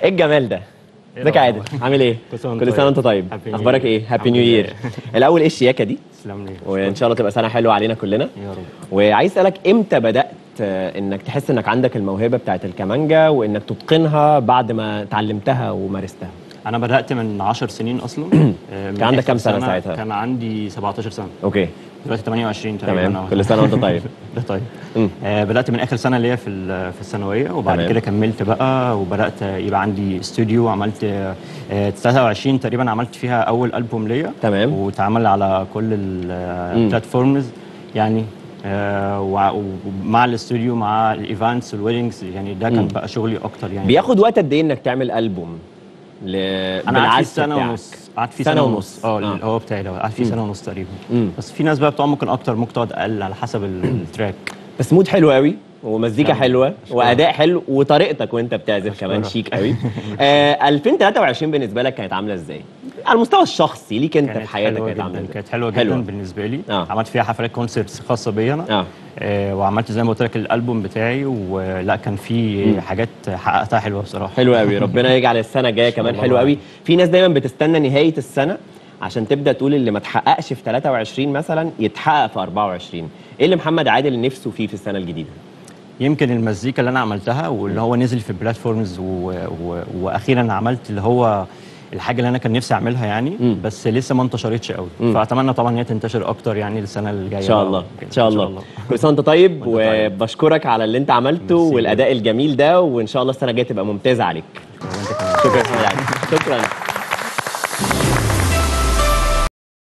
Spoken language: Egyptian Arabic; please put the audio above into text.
ايه الجمال ده ازيك يا عادل عامل ايه كل سنة وأنت كل سنه طيب. وانت طيب Happy New اخبارك Year. ايه هابي الحمد نيو لله. يير الاول ايه الشياكه دي تسلم لي وان شاء الله تبقى سنه حلوه علينا كلنا يا رب وعايز اسالك امتى بدات آه، انك تحس انك عندك الموهبه بتاعت الكمانجا وانك تتقنها بعد ما اتعلمتها ومارستها انا بدات من 10 سنين اصلا آه، من كان عندك آخر كام سنة ساعتها؟ كان عندي 17 سنه اوكي دلوقتي 28 تقريبا تمام أو- كل سنه وانت طيب ده طيب مم. آه بدات من اخر سنه ليا في ال- في الثانويه وبعد تمام. كده كملت بقى وبدات يبقى عندي استوديو وعملت آه 23 تقريبا عملت فيها اول البوم ليا تمام. واتعمل على كل البلاتفورمز يعني آه وع- ومع الاستوديو مع الايفنتس والويدنجز يعني ده كان بقى شغلي اكتر يعني بياخد وقت قد ايه انك تعمل البوم ل... انا قعدت فيه بالعزف سنه بتاعك؟ ونص قعدت فيه سنة سنه, ونص. ونص اه آه. اللي هو بتاعي ده قعدت فيه سنه ونص تقريبا مم. بس في ناس بقى بتقعد ممكن اكتر ممكن تقعد اقل على حسب ال- التراك بس مود حلو قوي ومزيكا شكراً. حلوه شكراً. واداء حلو وطريقتك وانت بتعزف كمان شكراً. شيك قوي آه 2023 بالنسبه لك كانت عامله ازاي على المستوى الشخصي ليك انت في حياتك حلوة كانت جدا عامله ازاي كانت حلوه جدا حلوة. بالنسبه لي آه. عملت فيها حفلات كونسرتس خاصه بيا انا اه آه وعملت زي ما قلت لك الالبوم بتاعي ولا كان في حاجات حققتها حلوه بصراحه حلو قوي ربنا يجعل السنه الجايه كمان الله حلو قوي عليك. في ناس دايما بتستنى نهايه السنه عشان تبدا تقول اللي ما اتحققش في 23 مثلا يتحقق في 24 ايه اللي محمد عادل نفسه فيه في السنه الجديده يمكن المزيكا اللي انا عملتها واللي هو نزل في البلاتفورمز و... و... واخيرا عملت اللي هو الحاجه اللي انا كان نفسي اعملها يعني مم. بس لسه ما انتشرتش قوي مم. فاتمنى طبعا ان هي تنتشر اكتر يعني السنه الجايه ان شاء بقى الله وكده. ان شاء الله كل سنه وانت طيب وأنت طيب. وبشكرك على اللي انت عملته ميرسي. والاداء الجميل ده وان شاء الله السنه الجايه تبقى ممتازه عليك وانت كمان شكرا يا محمد عادل. شكرا